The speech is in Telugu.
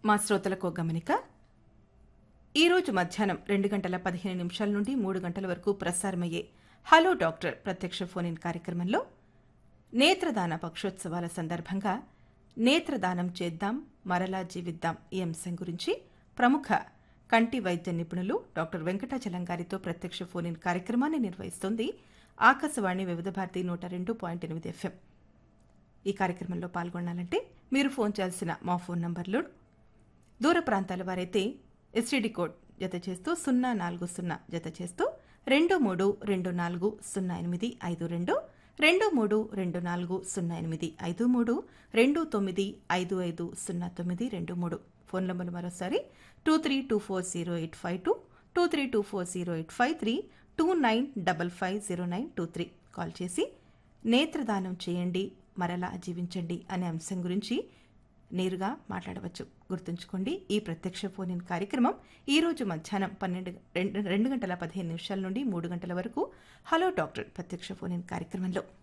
మా శ్రోతలకు ఒక గమనిక ఈరోజు మధ్యాహ్నం రెండు గంటల పదిహేను నిమిషాల నుండి మూడు గంటల వరకు ప్రసారమయ్యే హలో డాక్టర్ ప్రత్యక్ష ఫోన్ ఇన్ కార్యక్రమంలో నేత్రదాన పక్షోత్సవాల సందర్భంగా నేత్రదానం చేద్దాం మరలా జీవిద్దాం ఈ అంశం గురించి ప్రముఖ కంటి వైద్య నిపుణులు డాక్టర్ వెంకటాచలం గారితో ప్రత్యక్ష ఫోన్ ఇన్ కార్యక్రమాన్ని నిర్వహిస్తోంది ఆకాశవాణి వివిధ భారతి నూట రెండు పాయింట్ ఎనిమిది ఎఫ్ఎం ఈ కార్యక్రమంలో పాల్గొనాలంటే మీరు ఫోన్ చేయాల్సిన మా ఫోన్ నంబర్లు దూర ప్రాంతాల వారైతే ఎస్టీడీ కోడ్ జత చేస్తూ సున్నా నాలుగు సున్నా జత చేస్తూ రెండు మూడు రెండు నాలుగు సున్నా ఎనిమిది ఐదు రెండు రెండు మూడు రెండు నాలుగు సున్నా ఎనిమిది ఐదు మూడు రెండు తొమ్మిది ఐదు ఐదు సున్నా తొమ్మిది రెండు మూడు ఫోన్ నంబర్లు మరోసారి two three two four zero eight five two two three two four zero eight five three two nine double five zero nine two three call చేసి నేత్రదానం చేయండి మరలా జీవించండి అనే అంశం గురించి నేరుగా మాట్లాడవచ్చు గుర్తుంచుకోండి ఈ ప్రత్యక్ష ఫోన్ ఇన్ కార్యక్రమం ఈ రోజు మధ్యాహ్నం పన్నెండు రెండు రెండు గంటల పదిహేను నిమిషాల నుండి మూడు గంటల వరకు హలో డాక్టర్ ప్రత్యక్ష ఫోన్ ఇన్ కార్యక్రమంలో